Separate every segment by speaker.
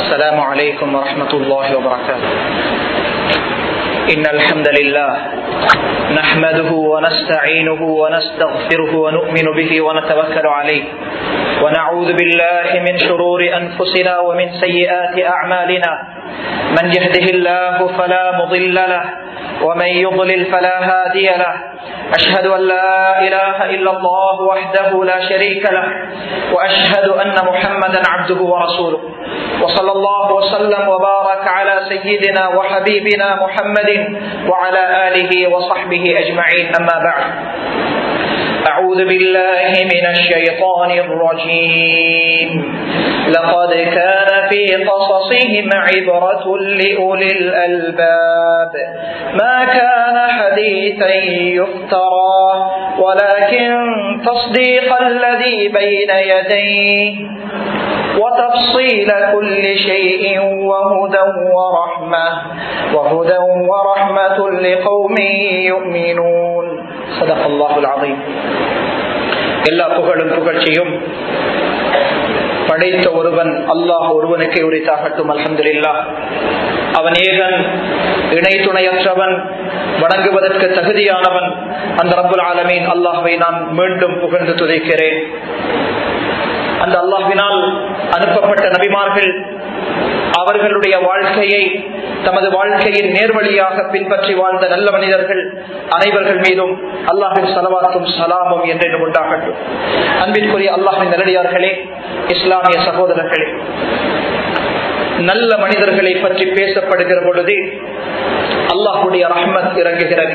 Speaker 1: السلام عليكم ورحمة الله وبركاته إن الحمد لله نحمده ونستعينه ونستغفره ونؤمن به ونتوكل عليه ونعوذ بالله من شرور أنفسنا ومن سيئات أعمالنا من يهده الله فلا مضل له ومن يضلل فلا هادي له أشهد أن لا إله إلا الله وحده لا شريك له وأشهد أن محمدا عبده ورسوله وصلى الله وسلم وبارك على سيدنا وحبيبنا محمد وعلى آله وصحبه أجمعين أما بعد أعوذ بالله من الشيطان الرجيم لقد كان في قصصهم عبرة لأولي الألباب ما كان حديثا يفترى ولكن تصديق الذي بين يديه وتفصيل كل شيء وهدى ورحمة وهدى ورحمة لقوم يؤمنون صدق الله العظيم எல்லா புகழும் புகழ்ச்சியும் படைத்த ஒருவன் அல்லாஹ் ஒருவனுக்கு உரித்தாகட்டும் அலமதுல்லா அவன் ஏகன் இணை துணையற்றவன் வணங்குவதற்கு தகுதியானவன் அந்த ரபுல் ஆலமீன் அல்லாஹுவை நான் மீண்டும் புகழ்ந்து துதைக்கிறேன் அந்த அல்லாஹினால் அனுப்பப்பட்ட நபிமார்கள் அவர்களுடைய வாழ்க்கையை தமது வாழ்க்கையின் நேர்வழியாக பின்பற்றி வாழ்ந்த நல்ல மனிதர்கள் அனைவர்கள் மீதும் அல்லாஹின் சலவாத்தும் சலாமும் என்றென்று உண்டாகட்டும் அன்பிற்குரிய அல்லாஹின் நல்லடியார்களே இஸ்லாமிய சகோதரர்களே நல்ல மனிதர்களை பற்றி பேசப்படுகிற பொழுது அல்லாஹுடைய ரஹ்மத் இறங்குகிறது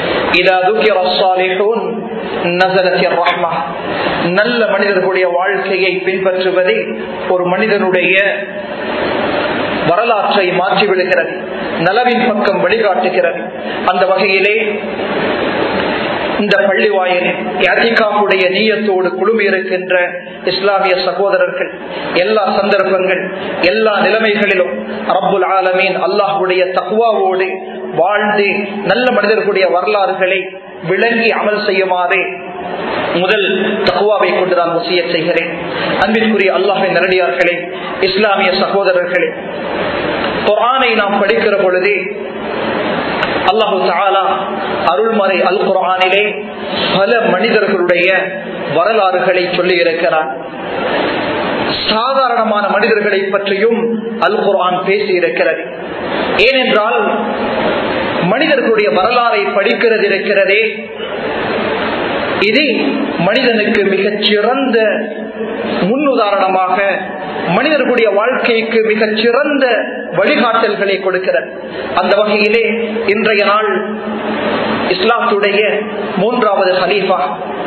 Speaker 1: நல்ல மனிதர்களுடைய வாழ்க்கையை பின்பற்றுவது ஒரு மனிதனுடைய வரலாற்றை மாற்றிவிடுகிறது நலவின் பக்கம் வழிகாட்டுகிறது அந்த வகையிலே இந்த பள்ளி வாயிலில் யாத்திகாவுடைய நீயத்தோடு குழுமி இருக்கின்ற இஸ்லாமிய சகோதரர்கள் எல்லா சந்தர்ப்பங்கள் எல்லா நிலைமைகளிலும் ரப்புல் ஆலமீன் அல்லாஹுடைய தக்குவாவோடு வாழ்ந்து நல்ல மனிதர்களுடைய வரலாறுகளை விளங்கி அமல் செய்யுமாறு முதல் தகுவாவை கொண்டு நான் வசிய செய்கிறேன் அன்பிற்குரிய அல்லாஹின் நேரடியார்களே இஸ்லாமிய சகோதரர்களே குரானை நாம் படிக்கிற பொழுது அல்லாஹு தாலா அருள்மறை அல் குரானிலே பல மனிதர்களுடைய வரலாறுகளை சொல்லி இருக்கிறார் சாதாரணமான மனிதர்களை பற்றியும் அல் குரான் பேசி இருக்கிறது ஏனென்றால் மனிதர்களுடைய வரலாறை படிக்கிறது இருக்கிறதே இது மனிதனுக்கு மிகச் சிறந்த முன்னுதாரணமாக மனிதர்களுடைய வாழ்க்கைக்கு மிகச் சிறந்த வழிகாட்டல்களை கொடுக்கிறது அந்த வகையிலே இன்றைய நாள் இஸ்லாத்துடைய மூன்றாவது ஹலீஃபா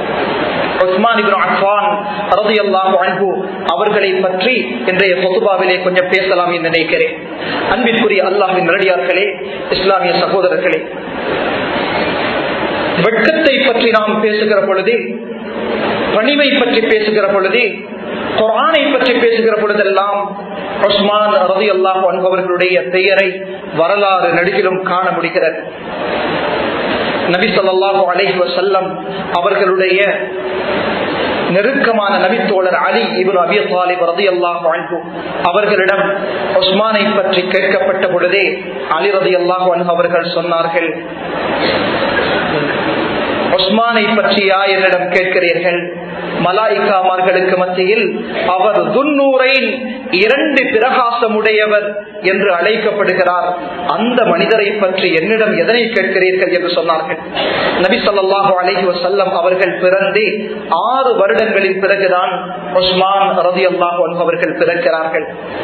Speaker 1: அவர்களை பற்றி இன்றைய பொதுபாவிலே கொஞ்சம் பேசலாம் என்று நினைக்கிறேன் அன்பிற்குரிய அல்லாஹின் நேரடியார்களே இஸ்லாமிய சகோதரர்களே வெட்கத்தை பற்றி நாம் பேசுகிற பொழுது பணிவை பற்றி பேசுகிற பொழுது குரானை பற்றி பேசுகிற பொழுதெல்லாம் உஸ்மான் ரதி அல்லாஹ் என்பவர்களுடைய பெயரை வரலாறு நடிகிலும் காண முடிகிறது நபி சொல்லாஹு அலஹி வசல்லம் அவர்களுடைய நெருக்கமான நபித்தோழர் அலி இவரு அபி சாலிப் ரதி அல்லாஹ் அவர்களிடம் உஸ்மானை பற்றி கேட்கப்பட்ட பொழுதே அலி ரதி அல்லாஹ் அவர்கள் சொன்னார்கள் உஸ்மானை பற்றியா என்னிடம் கேட்கிறீர்கள் மலாய்க்காமார்களுக்கு மத்தியில் அவர் துன்னூரை இரண்டு பிரகாசமுடையவர் என்று அழைக்கப்படுகிறார் அந்த மனிதரை பற்றி என்னிடம் எதனை கேட்கிறீர்கள் என்று சொன்னார்கள் நபி சொல்லாஹு அலஹி வசல்லம் அவர்கள் பிறந்து ஆறு வருடங்களின் பிறகுதான் உஸ்மான் ரதி அல்லாஹு அவர்கள் பிறக்கிறார்கள்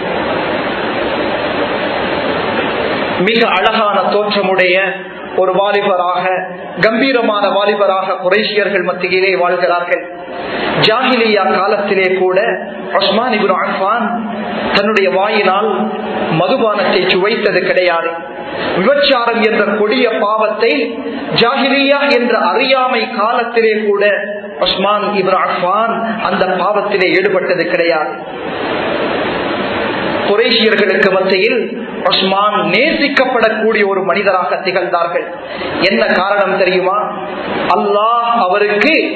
Speaker 1: மிக அழகான தோற்றமுடைய ஒரு வாலிபராக கம்பீரமான வாலிபராக குறைஷியர்கள் மத்தியிலே வாழ்கிறார்கள் ஜாகிலியா காலத்திலே கூட உஸ்மான் இபுன் அஃபான் தன்னுடைய வாயினால் மதுபானத்தை சுவைத்தது கிடையாது விபச்சாரம் என்ற கொடிய பாவத்தை ஜாகிலியா என்ற அறியாமை காலத்திலே கூட உஸ்மான் இபுன் அஃபான் அந்த பாவத்திலே ஈடுபட்டது கிடையாது குரேஷியர்களுக்கு மத்தியில் உஸ்மான் நேசிக்கப்படக்கூடிய ஒரு மனிதராக திகழ்ந்தார்கள் என்ன காரணம் தெரியுமா அல்லாஹ் அவருக்கு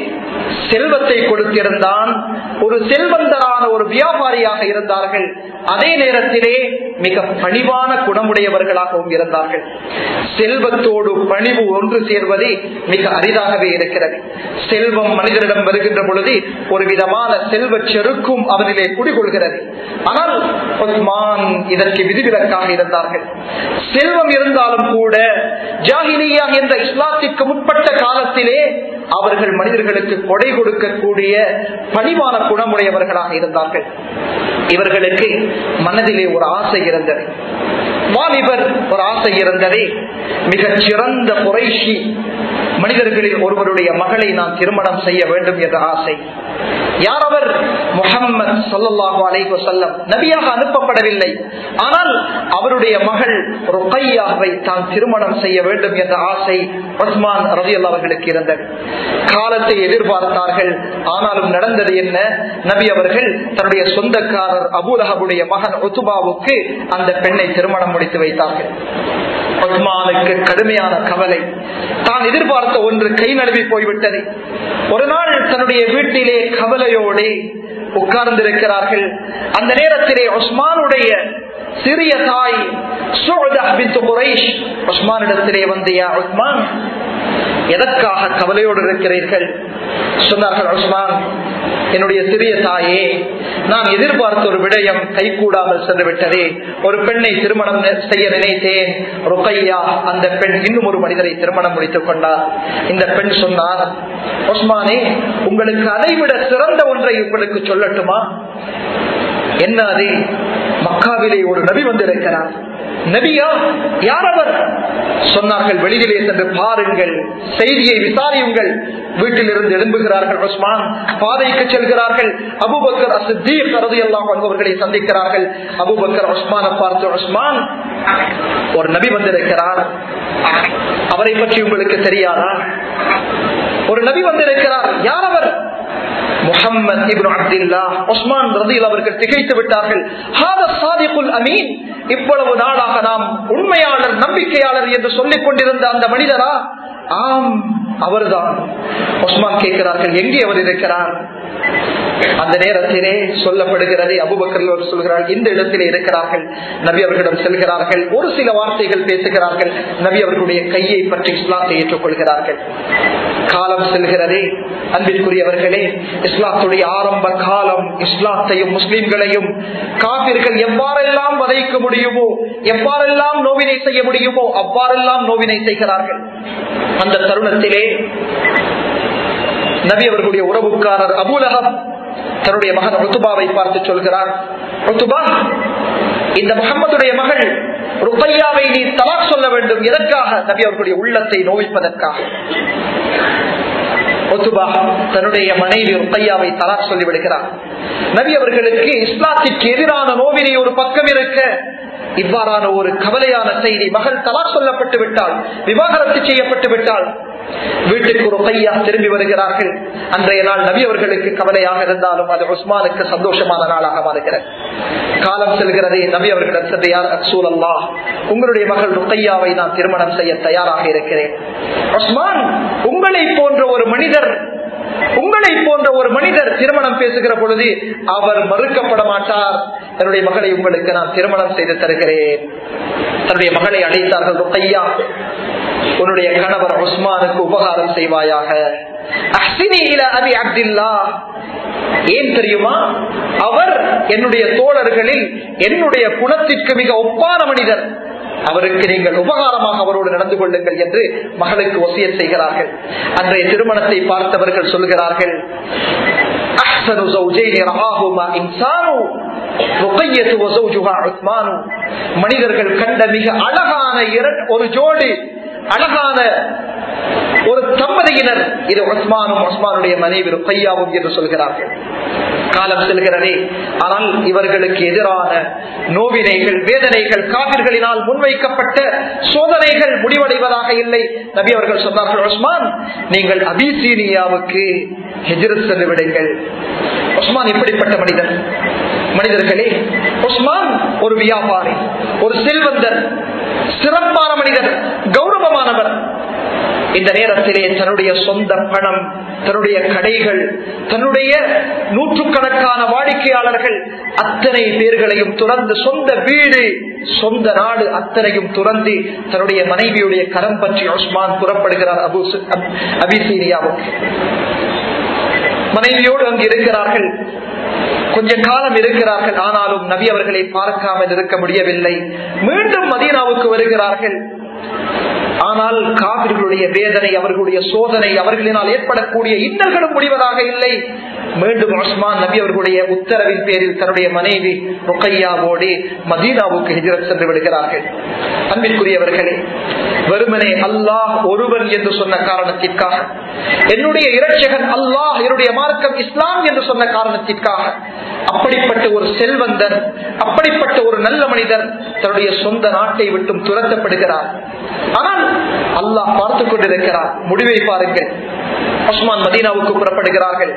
Speaker 1: செல்வத்தை கொடுத்திருந்தான் ஒரு செல்வந்தரான ஒரு வியாபாரியாக இருந்தார்கள் அதே நேரத்திலே மிக பணிவான குணமுடையவர்களாகவும் இருந்தார்கள் செல்வத்தோடு பணிவு ஒன்று சேர்வது மிக அரிதாகவே இருக்கிறது செல்வம் மனிதனிடம் வருகின்ற பொழுது ஒரு விதமான செல்வ செருக்கும் அவனிலே குடிகொள்கிறது ஆனால் உஸ்மான் இதற்கு விதிவிலக்காக இருந்தார்கள் செல்வம் இருந்தாலும் கூட ஜாகிலியா என்ற இஸ்லாத்திற்கு முற்பட்ட காலத்திலே அவர்கள் மனிதர்களுக்கு கொடை கொடுக்கக்கூடிய பணிவான குணமுடையவர்களாக இருந்தார்கள் இவர்களுக்கு மனதிலே ஒரு ஆசை இருந்தது வாலிபர் ஒரு ஆசை இருந்ததே மிகச் சிறந்த குறைஷி மனிதர்களில் ஒருவருடைய மகளை நான் திருமணம் செய்ய வேண்டும் என்ற ஆசை யார் அவர் முகம்மது சொல்லல்லாஹு அலைஹு செல்லம் நபியாக அனுப்பப்படவில்லை ஆனால் அவருடைய மகள் ருக்கையாவை தான் திருமணம் செய்ய வேண்டும் என்ற ஆசை உஸ்மான் ரவியல் அவர்களுக்கு இருந்தது காலத்தை எதிர்பார்த்தார்கள் ஆனாலும் நடந்தது என்ன நபி அவர்கள் தன்னுடைய சொந்தக்காரர் அபூலஹபுடைய மகன் ஒத்துபாவுக்கு அந்த பெண்ணை திருமணம் முடித்து வைத்தார்கள் உஸ்மானுக்கு கடுமையான கவலை தான் எதிர்பார்த்த ஒன்று கை நழுவி போய்விட்டது ஒரு நாள் தன்னுடைய வீட்டிலே கவலையோடு உட்கார்ந்திருக்கிறார்கள் அந்த நேரத்திலே உஸ்மானுடைய சிறிய தாய் உஸ்மானிடத்திலே வந்து யா உஸ்மான் எதற்காக கவலையோடு இருக்கிறீர்கள் சொன்னார்கள் உஸ்மான் என்னுடைய சிறிய தாயே நான் எதிர்பார்த்த ஒரு விடயம் கைகூடாமல் சென்று விட்டதே ஒரு பெண்ணை திருமணம் செய்ய நினைத்தேன் ருக்கையா அந்த பெண் இன்னும் ஒரு மனிதரை திருமணம் முடித்துக் கொண்டார் இந்த பெண் சொன்னார் உஸ்மானே உங்களுக்கு அதைவிட சிறந்த ஒன்றை உங்களுக்கு சொல்லட்டுமா என்ன அது மக்காவிலே ஒரு நபி வந்திருக்கிறார் நபியா யார் அவர் சொன்னார்கள் வெளியிலே சென்று பாருங்கள் செய்தியை விசாரியுங்கள் வீட்டில் இருந்து எழும்புகிறார்கள் உஸ்மான் பாதைக்கு செல்கிறார்கள் அபுபக்கர் அசுத்தீர் கருதி எல்லாம் அவர்களை சந்திக்கிறார்கள் அபுபக்கர் உஸ்மான பார்த்து உஸ்மான் ஒரு நபி வந்திருக்கிறார் அவரை பற்றி உங்களுக்கு தெரியாதா ஒரு நபி வந்திருக்கிறார் யார் அவர் முகம்மது இப்னு அப்துல்லா உஸ்மான் ரதில் அவர்கள் திகைத்து விட்டார்கள் அமீன் இவ்வளவு நாளாக நாம் உண்மையாளர் நம்பிக்கையாளர் என்று சொல்லிக் கொண்டிருந்த அந்த மனிதரா ஆம் அவர்தான் உஸ்மான் கேட்கிறார்கள் எங்கே அவர் இருக்கிறார் அந்த நேரத்திலே சொல்லப்படுகிறது அபுபக்கர் சொல்கிறார் இந்த இடத்திலே இருக்கிறார்கள் நபி அவர்களிடம் செல்கிறார்கள் ஒரு சில வார்த்தைகள் பேசுகிறார்கள் நபி அவர்களுடைய கையை பற்றி இஸ்லாத்தை ஏற்றுக்கொள்கிறார்கள் காலம் செல்கிறதே அன்பிற்குரியவர்களே இஸ்லாத்துடைய ஆரம்ப காலம் இஸ்லாத்தையும் முஸ்லிம்களையும் காபிர்கள் எவ்வாறெல்லாம் வதைக்க முடியுமோ எவ்வாறெல்லாம் நோவினை செய்ய முடியுமோ அவ்வாறெல்லாம் நோவினை செய்கிறார்கள் அந்த தருணத்திலே நபி அவர்களுடைய உறவுக்காரர் அபூலகம் தன்னுடைய மகன் ருத்துபாவை பார்த்து சொல்கிறார் ருத்துபா இந்த முகம்மதுடைய மகள் ருக்கையாவை நீ தலாக் சொல்ல வேண்டும் எதற்காக நபி அவர்களுடைய உள்ளத்தை நோவிப்பதற்காக ஒத்துபா தன்னுடைய மனைவி ருக்கையாவை தலாக் சொல்லிவிடுகிறார் நபி அவர்களுக்கு இஸ்லாத்திற்கு எதிரான நோவினை ஒரு பக்கம் இருக்க இவ்வாறான ஒரு கவலையான செய்தி மகள் தலாக் சொல்லப்பட்டு விட்டால் விவாகரத்து செய்யப்பட்டு விட்டால் வீட்டுக்கு ஒரு கையா திரும்பி வருகிறார்கள் அன்றைய நாள் நபி அவர்களுக்கு கவலையாக இருந்தாலும் அது உஸ்மானுக்கு சந்தோஷமான நாளாக மாறுகிறது காலம் செல்கிறதே நபி அவர்களிடம் சென்று யார் சூழல்லா உங்களுடைய மகள் ருக்கையாவை நான் திருமணம் செய்ய தயாராக இருக்கிறேன் உஸ்மான் உங்களை போன்ற ஒரு மனிதர் உங்களை போன்ற ஒரு மனிதர் திருமணம் பேசுகிற பொழுது அவர் மறுக்கப்பட மாட்டார் என்னுடைய மகளை உங்களுக்கு நான் திருமணம் செய்து தருகிறேன் தன்னுடைய மகளை அழைத்தார்கள் ருக்கையா உன்னுடைய கணவர் உஸ்மானுக்கு உபகாரம் செய்வாயாக ஏன் தெரியுமா அவர் என்னுடைய தோழர்களில் என்னுடைய குணத்திற்கு மிக ஒப்பான மனிதர் அவருக்கு நீங்கள் உபகாரமாக அவரோடு நடந்து கொள்ளுங்கள் என்று மகளுக்கு ஒசிய செய்கிறார்கள் அன்றைய திருமணத்தை பார்த்தவர்கள் சொல்கிறார்கள் மனிதர்கள் கண்ட மிக அழகான ஒரு ஜோடி அழகான ஒரு தம்பதியினர் இது உஸ்மானும் உஸ்மானுடைய மனைவி ருக்கையாவும் என்று சொல்கிறார்கள் காலம் செல்கிறதே ஆனால் இவர்களுக்கு எதிரான நோவினைகள் வேதனைகள் காவிர்களினால் முன்வைக்கப்பட்ட சோதனைகள் முடிவடைவதாக இல்லை நபி அவர்கள் சொன்னார்கள் உஸ்மான் நீங்கள் அபிசீனியாவுக்கு எதிர்த்து சென்று விடுங்கள் உஸ்மான் இப்படிப்பட்ட மனிதர் மனிதர்களே உஸ்மான் ஒரு வியாபாரி ஒரு செல்வந்தர் சிறப்பான மனிதர் கௌரவமானவர் இந்த நேரத்திலே தன்னுடைய சொந்த பணம் தன்னுடைய கடைகள் தன்னுடைய நூற்றுக்கணக்கான வாடிக்கையாளர்கள் அத்தனை பேர்களையும் துறந்து சொந்த வீடு சொந்த நாடு அத்தனையும் துறந்து தன்னுடைய மனைவியுடைய கரம் பற்றி உஸ்மான் புறப்படுகிறார் அபு அபிசீனியாவுக்கு மனைவியோடு அங்கு இருக்கிறார்கள் கொஞ்ச காலம் இருக்கிறார்கள் ஆனாலும் நபி அவர்களை பார்க்காமல் இருக்க முடியவில்லை மீண்டும் மதீனாவுக்கு வருகிறார்கள் ஆனால் காவிர்களுடைய வேதனை அவர்களுடைய சோதனை அவர்களினால் ஏற்படக்கூடிய இன்னல்களும் முடிவதாக இல்லை மீண்டும் உஸ்மான் நபி அவர்களுடைய உத்தரவின் பேரில் தன்னுடைய மனைவி ருக்கையாவோடு மதீனாவுக்கு ஹிஜரத் சென்று விடுகிறார்கள் அன்பிற்குரியவர்களே வெறுமனே அல்லாஹ் ஒருவன் என்று சொன்ன காரணத்திற்காக என்னுடைய இரட்சகன் அல்லாஹ் என்னுடைய மார்க்கம் இஸ்லாம் என்று சொன்ன காரணத்திற்காக அப்படிப்பட்ட ஒரு செல்வந்தர் அப்படிப்பட்ட ஒரு நல்ல மனிதர் தன்னுடைய சொந்த நாட்டை விட்டும் துரத்தப்படுகிறார் ஆனால் அல்லாஹ் பார்த்து கொண்டிருக்கிறார் முடிவை பாருங்கள் உஸ்மான் மதீனாவுக்கு புறப்படுகிறார்கள்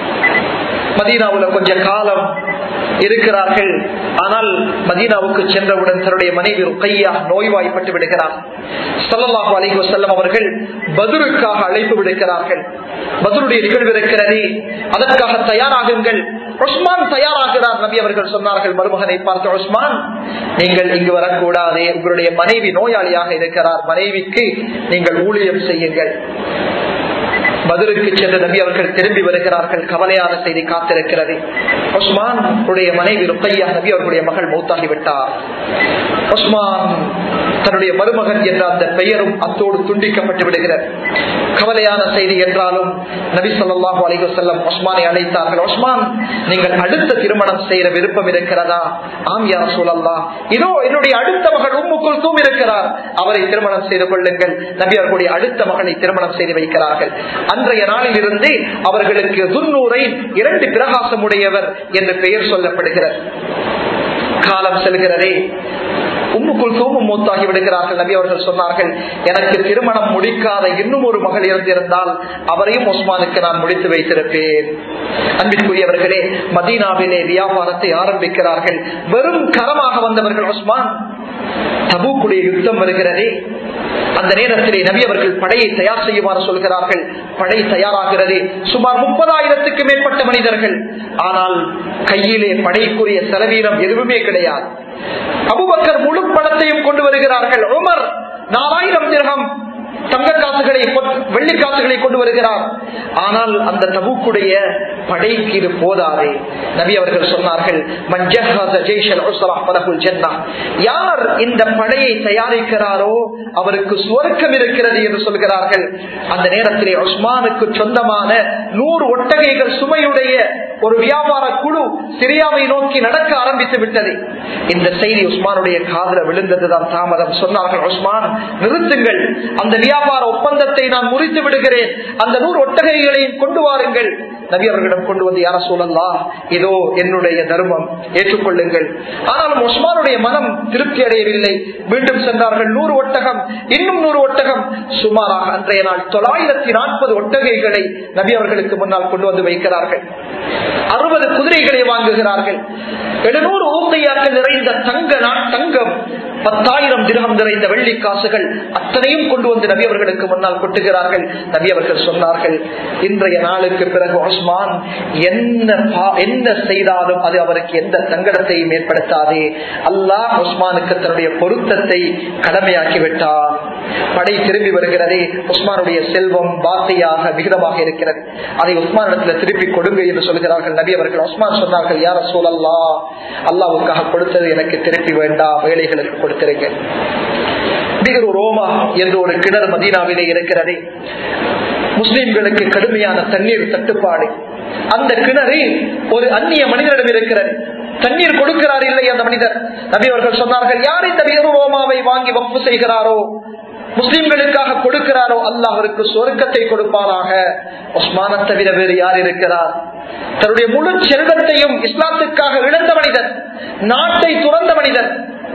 Speaker 1: மதீனாவுல கொஞ்ச காலம் இருக்கிறார்கள் ஆனால் மதீனாவுக்கு சென்றவுடன் தன்னுடைய மனைவி கையா நோய்வாய்ப்பட்டு விடுகிறார் சல்லல்லாஹு அலைஹி வஸல்லம் அவர்கள் பதுருக்காக அழைப்பு விடுக்கிறார்கள் பதுருடைய நிகழ்வு இருக்கிறது அதற்காக தயாராகுங்கள் உஸ்மான் தயாராகிறார் நபி அவர்கள் சொன்னார்கள் மருமகனை பார்த்த உஸ்மான் நீங்கள் இங்கு வரக்கூடாதே உங்களுடைய மனைவி நோயாளியாக இருக்கிறார் மனைவிக்கு நீங்கள் ஊழியம் செய்யுங்கள் பதிலுக்கு சென்ற நபி அவர்கள் திரும்பி வருகிறார்கள் கவலையான செய்தி காத்திருக்கிறது உஸ்மான் உடைய மனைவி ருக்கையா நபி அவர்களுடைய மகள் மௌத்தாகிவிட்டார் உஸ்மான் தன்னுடைய மருமகன் என்ற அந்த பெயரும் அத்தோடு துண்டிக்கப்பட்டு விடுகிறது கவலையான செய்தி என்றாலும் நபி சொல்லாஹு அலி வசல்லம் உஸ்மானை அழைத்தார்கள் உஸ்மான் நீங்கள் அடுத்த திருமணம் செய்யற விருப்பம் இருக்கிறதா ஆம் யார் சூழல்லா இதோ என்னுடைய அடுத்த மகள் உம்முக்குள் தூம் இருக்கிறார் அவரை திருமணம் செய்து கொள்ளுங்கள் நபி அவர்களுடைய அடுத்த மகளை திருமணம் செய்து வைக்கிறார்கள் அன்றைய நாளில் இருந்து அவர்களுக்கு துன்னூரை இரண்டு பிரகாசம் உடையவர் என்று பெயர் சொல்லப்படுகிறது காலம் செல்கிறதே உம்முக்குள் தூமும் மூத்தாகி விடுகிறார்கள் நபி அவர்கள் சொன்னார்கள் எனக்கு திருமணம் முடிக்காத இன்னும் ஒரு மகள் இருந்திருந்தால் அவரையும் உஸ்மானுக்கு நான் முடித்து வைத்திருப்பேன் அன்பிற்குரியவர்களே மதீனாவிலே வியாபாரத்தை ஆரம்பிக்கிறார்கள் வெறும் கரமாக வந்தவர்கள் உஸ்மான் தபூக்குடைய யுத்தம் வருகிறதே அந்த நேரத்திலே நபி அவர்கள் படையை தயார் செய்யுமாறு சொல்கிறார்கள் படை தயாராகிறது சுமார் முப்பதாயிரத்துக்கு மேற்பட்ட மனிதர்கள் ஆனால் கையிலே படைக்குரிய செலவீனம் எதுவுமே கிடையாது அபுபக்கர் முழு பணத்தையும் கொண்டு வருகிறார்கள் உமர் நாலாயிரம் திரகம் தங்க காசுகளை வெள்ளி காசுகளை கொண்டு வருகிறார் ஆனால் அந்த தபுக்குடைய படைக்கு இது போதாதே நபி அவர்கள் சொன்னார்கள் யார் இந்த படையை தயாரிக்கிறாரோ அவருக்கு சுவர்க்கம் இருக்கிறது என்று சொல்கிறார்கள் அந்த நேரத்திலே உஸ்மானுக்கு சொந்தமான நூறு ஒட்டகைகள் சுமையுடைய ஒரு வியாபார குழு சிரியாவை நோக்கி நடக்க ஆரம்பித்து விட்டது இந்த செய்தி உஸ்மானுடைய காதல விழுந்ததுதான் தாமதம் சொன்னார்கள் உஸ்மான் நிறுத்துங்கள் அந்த வியாபார ஒப்பந்தத்தை நான் முறித்து விடுகிறேன் அந்த நூறு ஒட்டகைகளையும் கொண்டு வாருங்கள் நபி அவர்களிடம் கொண்டு வந்து யார சொல்லலாம் இதோ என்னுடைய தர்மம் ஏற்றுக்கொள்ளுங்கள் ஆனாலும் உஸ்மானுடைய மனம் திருப்தி அடையவில்லை மீண்டும் சென்றார்கள் நூறு ஒட்டகம் இன்னும் நூறு ஒட்டகம் சுமாராக அன்றைய நாள் தொள்ளாயிரத்தி நாற்பது ஒட்டகைகளை நபி அவர்களுக்கு முன்னால் கொண்டு வந்து வைக்கிறார்கள் அறுபது குதிரைகளை வாங்குகிறார்கள் எழுநூறு ஊக்கையாக்கள் நிறைந்த தங்க தங்கம் பத்தாயிரம் திரகம் நிறைந்த வெள்ளி காசுகள் அத்தனையும் கொண்டு வந்து நபி அவர்களுக்கு முன்னால் கொட்டுகிறார்கள் நபி அவர்கள் சொன்னார்கள் இன்றைய நாளுக்கு பிறகு உஸ்மான் என்ன என்ன செய்தாலும் அது அவருக்கு எந்த சங்கடத்தையும் ஏற்படுத்தாதே அல்லாஹ் உஸ்மானுக்கு தன்னுடைய பொருத்தத்தை கடமையாக்கி விட்டார் படை திரும்பி வருகிறதே உஸ்மானுடைய செல்வம் வார்த்தையாக விகிதமாக இருக்கிறது அதை உஸ்மானிடத்தில் திருப்பி கொடுங்க என்று சொல்கிறார்கள் நபி அவர்கள் உஸ்மான் சொன்னார்கள் யார சூழல்லா அல்லாவுக்காக கொடுத்தது எனக்கு திருப்பி வேண்டாம் வேலைகளுக்கு கொடுத்திருங்க பிகரு ரோமா என்று ஒரு கிணறு மதீனாவிலே இருக்கிறது முஸ்லிம்களுக்கு கடுமையான தண்ணீர் தட்டுப்பாடு அந்த கிணறு ஒரு அந்நிய மனிதனிடம் இருக்கிறது தண்ணீர் கொடுக்கிறார் இல்லை அந்த மனிதர் நபி அவர்கள் சொன்னார்கள் யார் இந்த பிகரு ரோமாவை வாங்கி வப்பு செய்கிறாரோ முஸ்லிம்களுக்காக கொடுக்கிறாரோ அல்லாஹ் அவருக்கு சொர்க்கத்தை கொடுப்பாராக உஸ்மான தவிர வேறு யார் இருக்கிறார் தன்னுடைய முழு செல்வத்தையும் இஸ்லாத்துக்காக இழந்த மனிதர் நாட்டை துறந்த மனிதர்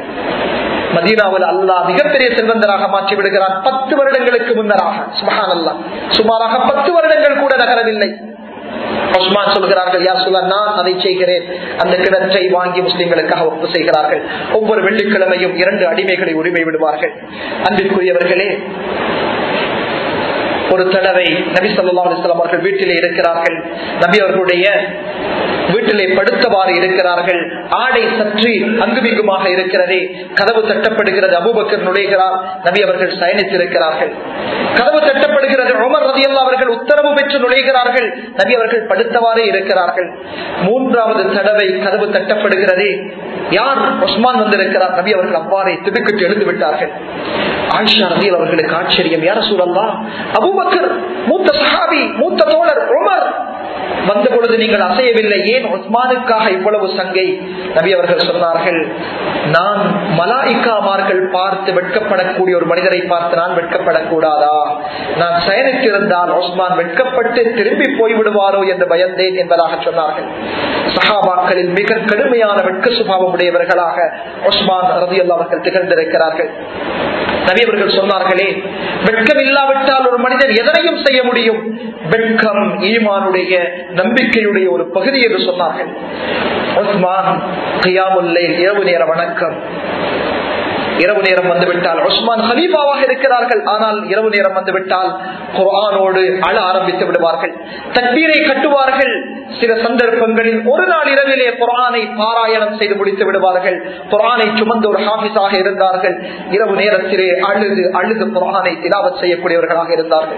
Speaker 1: மதீனாவில் அல்லாஹ் மிகப்பெரிய செல்வந்தராக மாற்றி விடுகிறான் பத்து வருடங்களுக்கு முன்னராக சுமகான் அல்லா சுமாராக பத்து வருடங்கள் கூட நகரவில்லை உஸ்மான் சொல்கிறார்கள் யார் சொல்ல நான் அதை செய்கிறேன் அந்த கிணற்றை வாங்கி முஸ்லிம்களுக்காக ஒப்பு செய்கிறார்கள் ஒவ்வொரு வெள்ளிக்கிழமையும் இரண்டு அடிமைகளை உரிமை விடுவார்கள் அன்பிற்குரியவர்களே ஒரு தடவை நபி சொல்லா அலிஸ்லாம் அவர்கள் வீட்டிலே இருக்கிறார்கள் நபி அவர்களுடைய வீட்டிலே படுத்தவாறு இருக்கிறார்கள் ஆடை சற்று அங்குமிங்குமாக இருக்கிறதே கதவு தட்டப்படுகிறது அபூபக்கர் நுழைகிறார் நபி அவர்கள் சயனித்திருக்கிறார்கள் கதவு தட்டப்படுகிறது உமர் ரதி அவர்கள் உத்தரவு பெற்று நுழைகிறார்கள் நபி அவர்கள் படுத்தவாறே இருக்கிறார்கள் மூன்றாவது தடவை கதவு தட்டப்படுகிறதே யார் உஸ்மான் வந்திருக்கிறார் நபி அவர்கள் அவ்வாறே திடுக்கிட்டு எழுந்து விட்டார்கள் ஆயிஷா ரதி அவர்களுக்கு ஆச்சரியம் யார சூழல்லா அபூபக்கர் மூத்த சஹாபி மூத்த தோழர் உமர் வந்த பொழுது நீங்கள் அசையவில்லை ஏன் உஸ்மானுக்காக இவ்வளவு சங்கை நபி அவர்கள் சொன்னார்கள் நான் மலாய்க்காமார்கள் பார்த்து வெட்கப்படக்கூடிய ஒரு மனிதரை பார்த்து நான் வெட்கப்படக்கூடாதா நான் சயனித்திருந்தால் உஸ்மான் வெட்கப்பட்டு திரும்பி போய்விடுவாரோ என்று பயந்தேன் என்பதாக சொன்னார்கள் சஹாபாக்களில் மிக கடுமையான வெட்க சுபாவம் உடையவர்களாக உஸ்மான் ரதி அவர்கள் திகழ்ந்திருக்கிறார்கள் நபியவர்கள் சொன்னார்களே வெட்கம் இல்லாவிட்டால் ஒரு மனிதன் எதனையும் செய்ய முடியும் வெட்கம் ஈமானுடைய நம்பிக்கையுடைய ஒரு பகுதி என்று சொன்னார்கள் உஸ்மான் கையாமுல்லை இரவு நேர வணக்கம் இரவு நேரம் வந்துவிட்டால் உஸ்மான் ஹலீஃபாவாக இருக்கிறார்கள் ஆனால் இரவு நேரம் வந்துவிட்டால் குரானோடு அழ ஆரம்பித்து விடுவார்கள் தண்ணீரை கட்டுவார்கள் சில சந்தர்ப்பங்களில் ஒரு நாள் இரவிலே குரானை பாராயணம் செய்து முடித்து விடுவார்கள் குரானை சுமந்த ஒரு ஹாபிஸாக இருந்தார்கள் இரவு நேரத்திலே அழுது அழுது குரானை திலாவத் செய்யக்கூடியவர்களாக இருந்தார்கள்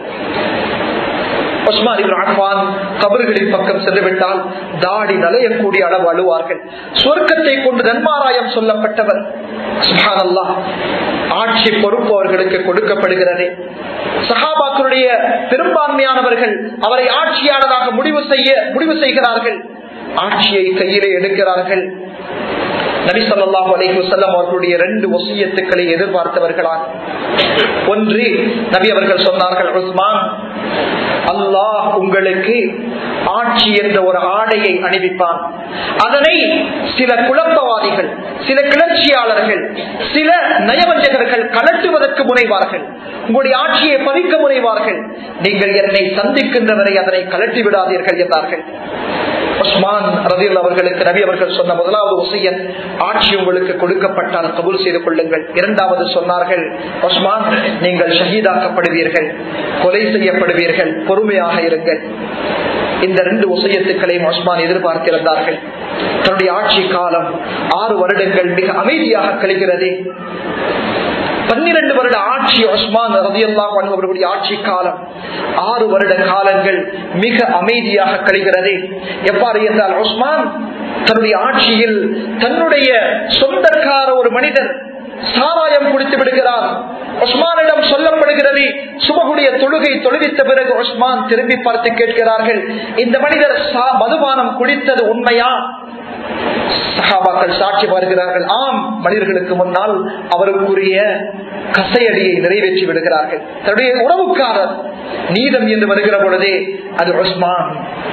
Speaker 1: கபர்களின் பக்கம் சென்றுவிட்டால் தாடி நலையக்கூடிய அளவு அழுவார்கள் சொர்க்கத்தை கொண்டு நன்மாராயம் சொல்லப்பட்டவர் ஆட்சி பொறுப்பு அவர்களுக்கு கொடுக்கப்படுகிறது சகாபாக்களுடைய பெரும்பான்மையானவர்கள் அவரை ஆட்சியாளராக முடிவு செய்ய முடிவு செய்கிறார்கள் ஆட்சியை கையிலே எடுக்கிறார்கள் நபி சொல்லாஹு அலஹி வசல்லம் அவர்களுடைய ரெண்டு ஒசியத்துக்களை எதிர்பார்த்தவர்களாக ஒன்று நபி அவர்கள் சொன்னார்கள் உஸ்மான் அல்லாஹ் உங்களுக்கு ஆட்சி என்ற ஒரு ஆடையை அணிவிப்பான் அதனை சில குழப்பவாதிகள் சில கிளர்ச்சியாளர்கள் சில நயவஞ்சகர்கள் கலட்டுவதற்கு முனைவார்கள் உங்களுடைய ஆட்சியை பறிக்க முனைவார்கள் நீங்கள் என்னை சந்திக்கின்றவரை அதனை கலட்டி விடாதீர்கள் என்றார்கள் உஸ்மான் ரதில் அவர்களுக்கு நபி அவர்கள் சொன்ன முதலாவது ஒசையன் ஆட்சி உங்களுக்கு கொடுக்கப்பட்டால் கபூல் செய்து கொள்ளுங்கள் இரண்டாவது சொன்னார்கள் உஸ்மான் நீங்கள் ஷஹீதாக்கப்படுவீர்கள் கொலை செய்யப்படுவீர்கள் பொறுமையாக இருங்கள் இந்த ரெண்டு ஒசையத்துக்களையும் உஸ்மான் எதிர்பார்த்திருந்தார்கள் தன்னுடைய ஆட்சி காலம் ஆறு வருடங்கள் மிக அமைதியாக கழிகிறது பன்னிரண்டு வருட ஆட்சி உஸ்மான் ரதியல்லா அவர்களுடைய ஆட்சி காலம் ஆறு வருட காலங்கள் மிக அமைதியாக கழிகிறது எவ்வாறு என்றால் உஸ்மான் தன்னுடைய ஆட்சியில் தன்னுடைய சொந்தக்கார ஒரு மனிதர் சாராயம் குடித்து விடுகிறார் உஸ்மானிடம் சொல்லப்படுகிறது சுபகுடைய தொழுகை தொழுவித்த பிறகு உஸ்மான் திரும்பி பார்த்து கேட்கிறார்கள் இந்த மனிதர் மதுபானம் குடித்தது உண்மையா சகாபாக்கள் சாட்சி வருகிறார்கள் ஆம் மனிதர்களுக்கு முன்னால் அவருக்குரிய கசையடியை நிறைவேற்றி விடுகிறார்கள் தன்னுடைய உறவுக்காரர் நீதம் என்று வருகிற பொழுதே அது உஸ்மான்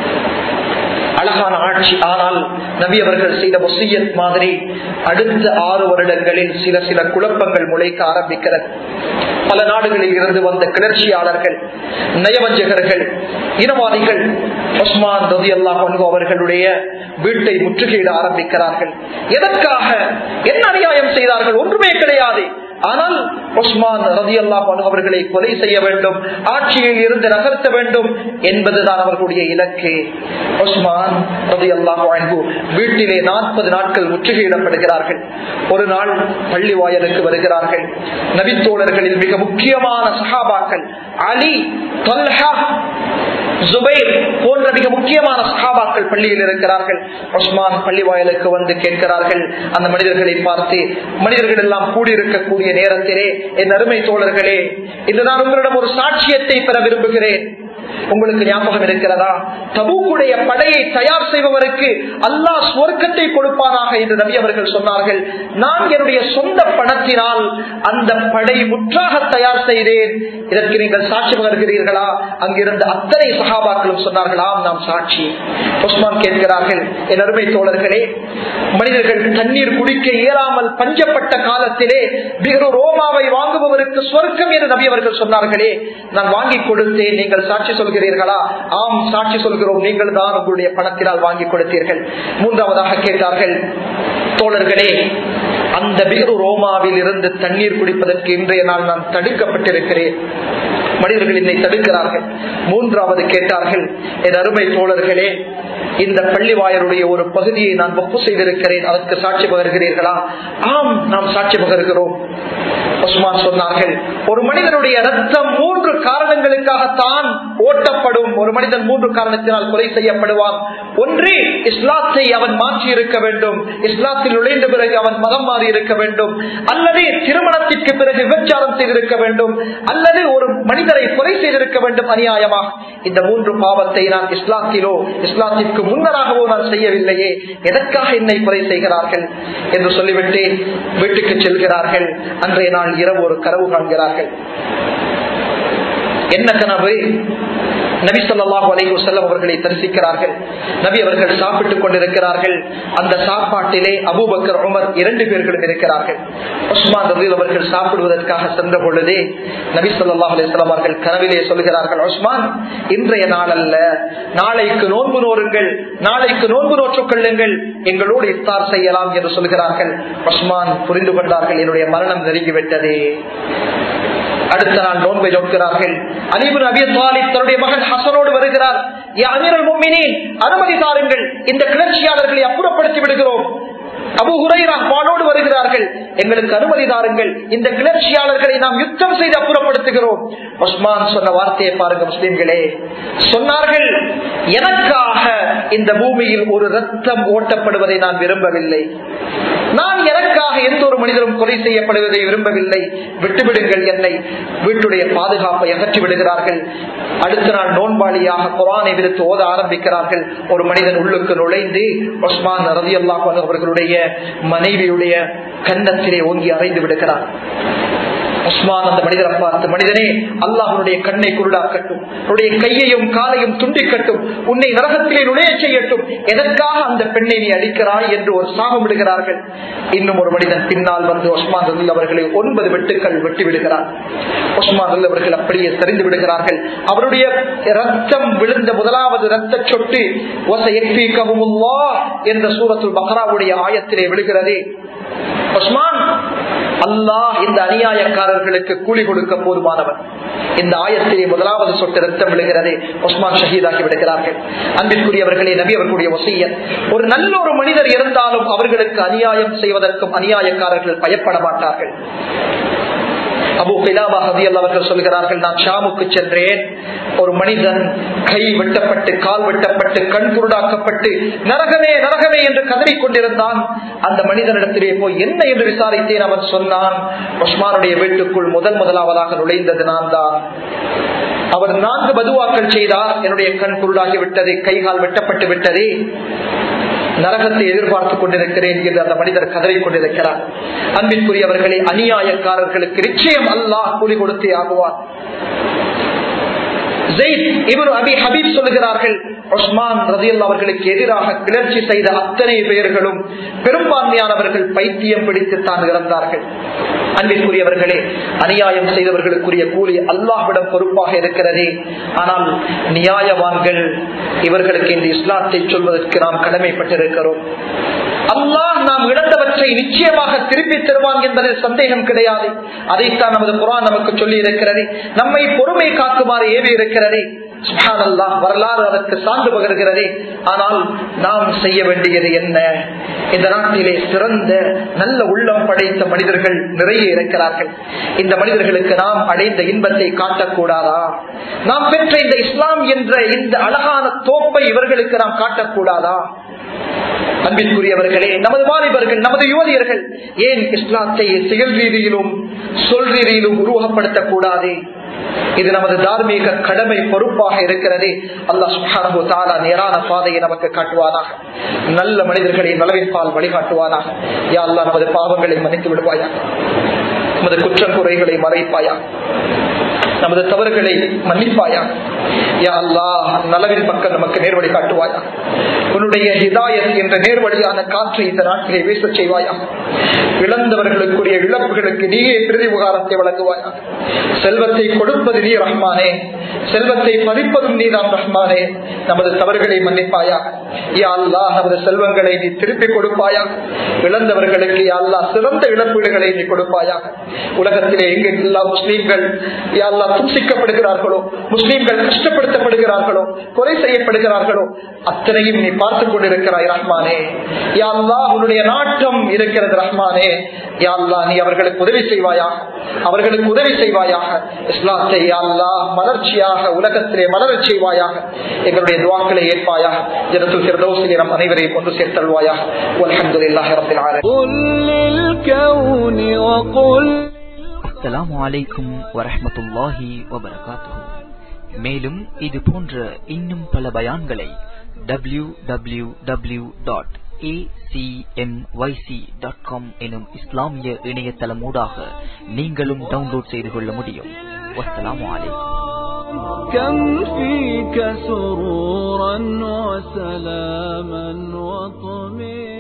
Speaker 1: அழகான ஆட்சி ஆனால் நபி அவர்கள் செய்த ஒசியத் மாதிரி அடுத்த ஆறு வருடங்களில் சில சில குழப்பங்கள் முளைக்க ஆரம்பிக்கிறது பல நாடுகளில் இருந்து வந்த கிளர்ச்சியாளர்கள் நயவஞ்சகர்கள் இனவாதிகள் உஸ்மான் ரதி அல்லா அவர்களுடைய வீட்டை முற்றுகையிட ஆரம்பிக்கிறார்கள் எதற்காக என்ன அநியாயம் செய்தார்கள் ஒன்றுமே கிடையாது ஆனால் உஸ்மான் ரதி அல்லாஹ் அவர்களை கொலை செய்ய வேண்டும் ஆட்சியில் இருந்து நகர்த்த வேண்டும் என்பதுதான் அவர்களுடைய இலக்கு உஸ்மான் ரதி அல்லாஹ் வீட்டிலே நாற்பது நாட்கள் முற்றுகையிடப்படுகிறார்கள் ஒரு நாள் பள்ளி வாயலுக்கு வருகிறார்கள் நபித்தோழர்களில் மிக முக்கியமான சஹாபாக்கள் அலி தொல்ஹா ஜுபைர் போன்ற மிக முக்கியமான சகாபாக்கள் பள்ளியில் இருக்கிறார்கள் உஸ்மான் பள்ளி வாயிலுக்கு வந்து கேட்கிறார்கள் அந்த மனிதர்களை பார்த்து மனிதர்கள் எல்லாம் கூடியிருக்கக்கூடிய நேரத்திலே என் அருமை தோழர்களே இன்று நான் உங்களிடம் ஒரு சாட்சியத்தை பெற விரும்புகிறேன் உங்களுக்கு ஞாபகம் இருக்கிறதா தபூக்குடைய படையை தயார் செய்பவருக்கு அல்லாஹ் சுவர்க்கத்தை கொடுப்பானாக என்று நபி அவர்கள் சொன்னார்கள் நான் என்னுடைய சொந்த பணத்தினால் அந்த படை முற்றாக தயார் செய்தேன் இதற்கு நீங்கள் சாட்சி பகர்கிறீர்களா அங்கிருந்த அத்தனை சகாபாக்களும் சொன்னார்களாம் நாம் சாட்சி உஸ்மான் கேட்கிறார்கள் என் அருமை தோழர்களே மனிதர்கள் தண்ணீர் குடிக்க இயலாமல் பஞ்சப்பட்ட காலத்திலே வேறு ரோமாவை வாங்குபவருக்கு சொர்க்கம் என்று நபி அவர்கள் சொன்னார்களே நான் வாங்கி கொடுத்தேன் நீங்கள் சாட்சி சொல்கிறீர்களா ஆம் சாட்சி சொல்கிறோம் நீங்கள் தான் உங்களுடைய பணத்தினால் வாங்கி கொடுத்தீர்கள் மூன்றாவதாக கேட்டார்கள் தோழர்களே அந்த பிகு ரோமாவில் இருந்து தண்ணீர் குடிப்பதற்கு இன்றைய நாள் நான் தடுக்கப்பட்டிருக்கிறேன் மனிதர்கள் என்னை தடுக்கிறார்கள் மூன்றாவது கேட்டார்கள் என் அருமை தோழர்களே இந்த பள்ளி வாயருடைய ஒரு பகுதியை நான் ஒப்பு செய்திருக்கிறேன் அதற்கு சாட்சி பகர்கிறீர்களா ஆம் நாம் சாட்சி பகர்கிறோம் உஸ்மான் சொன்னார்கள் ஒரு மனிதனுடைய ரத்தம் மூன்று காரணங்களுக்காகத்தான் ஓட்டப்படும் ஒரு மனிதன் மூன்று காரணத்தினால் கொலை செய்யப்படுவான் ஒன்று இஸ்லாத்தை அவன் மாற்றி இருக்க வேண்டும் இஸ்லாத்தில் நுழைந்த பிறகு அவன் மதம் மாறி இருக்க வேண்டும் அல்லது திருமணத்திற்கு பிறகு விபச்சாரம் செய்திருக்க வேண்டும் அல்லது ஒரு மனிதரை கொலை செய்திருக்க வேண்டும் அநியாயமாக இந்த மூன்று பாவத்தை நான் இஸ்லாத்திலோ இஸ்லாத்திற்கு முன்னராகவோ நான் செய்யவில்லையே எதற்காக என்னை கொலை செய்கிறார்கள் என்று சொல்லிவிட்டு வீட்டுக்கு செல்கிறார்கள் அன்றைய நாள் இரவு ஒரு கனவு காண்கிறார்கள் என்ன கனவு நபி சொல்லாஹு அலைஹு செல்லம் அவர்களை தரிசிக்கிறார்கள் நபி அவர்கள் சாப்பிட்டுக் கொண்டிருக்கிறார்கள் அந்த சாப்பாட்டிலே அபூபக்கர் உமர் இரண்டு பேர்களும் இருக்கிறார்கள் உஸ்மான் ரபீல் அவர்கள் சாப்பிடுவதற்காக சென்ற பொழுதே நபி சொல்லாஹு அலிஸ்லாம் அவர்கள் கனவிலே சொல்கிறார்கள் உஸ்மான் இன்றைய நாள் அல்ல நாளைக்கு நோன்பு நோருங்கள் நாளைக்கு நோன்பு நோற்றுக் கொள்ளுங்கள் எங்களோடு இஃப்தார் செய்யலாம் என்று சொல்கிறார்கள் உஸ்மான் புரிந்து கொண்டார்கள் என்னுடைய மரணம் நெருங்கிவிட்டதே அடுத்த நாள் நோன்பை நோக்கிறார்கள் அலிபுன் அபி தாலிப் தன்னுடைய மகன் ஹசனோடு வருகிறார் அமீரல் மும்மினின் அனுமதி தாருங்கள் இந்த கிளர்ச்சியாளர்களை அப்புறப்படுத்தி விடுகிறோம் அபு ஹுரைரா பாலோடு வருகிறார்கள் எங்களுக்கு அனுமதி தாருங்கள் இந்த கிளர்ச்சியாளர்களை நாம் யுத்தம் செய்து அப்புறப்படுத்துகிறோம் உஸ்மான் சொன்ன வார்த்தையை பாருங்க முஸ்லிம்களே சொன்னார்கள் எனக்காக இந்த பூமியில் ஒரு ரத்தம் ஓட்டப்படுவதை நான் விரும்பவில்லை நான் எனக்காக எந்த ஒரு மனிதரும் கொலை செய்யப்படுவதை விரும்பவில்லை விட்டுவிடுங்கள் என்னை வீட்டுடைய பாதுகாப்பை அகற்றி விடுகிறார்கள் அடுத்த நாள் நோன்பாளியாக குரானை விடுத்து ஓத ஆரம்பிக்கிறார்கள் ஒரு மனிதன் உள்ளுக்கு நுழைந்து உஸ்மான் ரதி அல்லாஹ் அவர்களுடைய மனைவியுடைய கன்னத்திலே ஓங்கி அறைந்து விடுகிறார் உஸ்மான் அந்த மனிதரை பார்த்து மனிதனே அல்லாஹனுடைய கண்ணை குருடாக்கட்டும் உன்னுடைய கையையும் காலையும் துண்டிக்கட்டும் உன்னை நரகத்திலே நுழைய செய்யட்டும் எதற்காக அந்த பெண்ணை நீ அடிக்கிறாய் என்று ஒரு சாபம் விடுகிறார்கள் இன்னும் ஒரு மனிதன் பின்னால் வந்து உஸ்மான் ரதில் அவர்களை ஒன்பது வெட்டுக்கள் வெட்டி விடுகிறார் உஸ்மான் ரதில் அவர்கள் அப்படியே தெரிந்து விடுகிறார்கள் அவருடைய ரத்தம் விழுந்த முதலாவது ரத்த சொட்டு என்ற சூரத்துல் பக்ராவுடைய ஆயத்திலே விழுகிறது உஸ்மான் அல்லாஹ் இந்த அநியாயக்காரர்களுக்கு கூலி கொடுக்க போதுமானவன் இந்த ஆயத்திலே முதலாவது சொட்டு ரத்தம் விழுகிறது உஸ்மான் ஷஹீதாகி விடுகிறார்கள் அன்பிற்குரியவர்களே நபி அவர்களுடைய ஒசையன் ஒரு நல்ல ஒரு மனிதர் இருந்தாலும் அவர்களுக்கு அநியாயம் செய்வதற்கும் அநியாயக்காரர்கள் பயப்பட மாட்டார்கள் அபு கிலாபா ஹதியல் அவர்கள் சொல்கிறார்கள் நான் ஷாமுக்கு சென்றேன் ஒரு மனிதன் கை வெட்டப்பட்டு கால் வெட்டப்பட்டு கண் குருடாக்கப்பட்டு நரகமே நரகமே என்று கதறிக் கொண்டிருந்தான் அந்த மனிதனிடத்திலே போய் என்ன என்று விசாரித்தேன் அவன் சொன்னான் உஸ்மானுடைய வீட்டுக்குள் முதல் முதலாவதாக நுழைந்தது நான் தான் அவர் நான்கு பதுவாக்கள் செய்தார் என்னுடைய கண் குருடாகி விட்டது கை கால் வெட்டப்பட்டு விட்டது நரகத்தை எதிர்பார்த்துக் கொண்டிருக்கிறேன் என்று அந்த மனிதர் கதறி கொண்டிருக்கிறார் அன்பிற்குரியவர்களை அநியாயக்காரர்களுக்கு நிச்சயம் அல்லாஹ் கூலி கொடுத்தே ஆகுவார் சொல்லுகிறார்கள் உஸ்மான் ரதியல் அவர்களுக்கு எதிராக கிளர்ச்சி செய்த அத்தனை பெயர்களும் பெரும்பான்மையானவர்கள் பைத்தியம் பிடித்து தான் இறந்தார்கள் அன்பிற்குரியவர்களே அநியாயம் செய்தவர்களுக்குரிய கூலி அல்லாஹ்விடம் பொறுப்பாக இருக்கிறதே ஆனால் நியாயவான்கள் இவர்களுக்கு இந்த இஸ்லாத்தை சொல்வதற்கு நாம் கடமைப்பட்டிருக்கிறோம் அல்லாஹ் நாம் இழந்தவற்றை நிச்சயமாக திருப்பி தருவான் என்பதில் சந்தேகம் கிடையாது அதைத்தான் நமது குரான் நமக்கு சொல்லி இருக்கிறது நம்மை பொறுமை காக்குமாறு ஏவி இருக்கிறது வரலாறு அதற்கு சான்று பகர்கிறதே ஆனால் நாம் செய்ய வேண்டியது என்ன இந்த நாட்டிலே சிறந்த நல்ல உள்ளம் படைத்த மனிதர்கள் நிறைய இருக்கிறார்கள் இந்த மனிதர்களுக்கு நாம் அடைந்த இன்பத்தை காட்டக்கூடாதா நாம் பெற்ற இந்த இஸ்லாம் என்ற இந்த அழகான தோப்பை இவர்களுக்கு நாம் காட்டக்கூடாதா அன்பிற்குரியவர்களே நமது வாலிபர்கள் நமது யுவதியர்கள் ஏன் இஸ்லாத்தை செயல் ரீதியிலும் சொல் ரீதியிலும் உருவகப்படுத்தக்கூடாது இது நமது தார்மீக கடமை பொறுப்பாக இருக்கிறது அல்லா சுஹானு தாலா நேரான பாதையை நமக்கு காட்டுவானாக நல்ல மனிதர்களை நலவிற்பால் வழிகாட்டுவானாக யா அல்லா நமது பாவங்களை மன்னித்து விடுவாயா நமது குற்றம் குறைகளை மறைப்பாயா நமது தவறுகளை மன்னிப்பாயா யா அல்லாஹ் நலவின் பக்கம் நமக்கு நேர்வழி காட்டுவாயா உன்னுடைய ஹிதாயத் என்ற நேர்வழியான காற்றை இந்த நாட்டிலே வீச செய்வாயா இழந்தவர்களுக்குரிய இழப்புகளுக்கு நீயே பிரதி உகாரத்தை வழங்குவாயா செல்வத்தை கொடுப்பது நீ ரஹ்மானே செல்வத்தை பறிப்பதும் நீதான் ரஹ்மானே நமது தவறுகளை மன்னிப்பாயா யா அல்லா நமது செல்வங்களை நீ திருப்பி கொடுப்பாயா இழந்தவர்களுக்கு யா அல்லா சிறந்த இழப்பீடுகளை நீ கொடுப்பாயா உலகத்திலே எங்கெல்லாம் முஸ்லீம்கள் யா அல்லா தும்சிக்கப்படுகிறார்களோ முஸ்லீம்கள் கஷ்டப்படுத்தப்படுகிறார்களோ கொலை செய்யப்படுகிறார்களோ அத்தனையும் நீ பார்த்துக் கொண்டிருக்கிறாய் ரஹ்மானே யா அல்லா உன்னுடைய நாட்டம் இருக்கிறது ரஹ்மானே யா அல்லா நீ அவர்களுக்கு உதவி செய்வாயாக அவர்களுக்கு உதவி செய்வாயாக இஸ்லாத்தை யா அல்லா மலர்ச்சியாக உலகத்திலே மலரச் செய்வாயாக எங்களுடைய துவாக்களை ஏற்பாயாக ஜனத்துல் ஃபிர்தௌஸிலே நம் அனைவரையும் ஒன்று சேர்த்தல்வாயாக வல்ஹம்துலில்லாஹி ரப்பில் ஆலமீன்
Speaker 2: قل للكون وقل
Speaker 3: அஸ்ஸலாமு அலைக்கும் வரஹ்மத்துல்லாஹி வபரகாத்துஹு மேலும் இது போன்ற இன்னும் பல பயான்களை W W W dot dot com எனும் இஸ்லாமிய இணையதளமூடாக நீங்களும் டவுன்லோட் செய்து கொள்ள முடியும் வஸ்ஸலாமு அலைக்கும்
Speaker 2: كم فيك سرورا وسلاما وطمئنا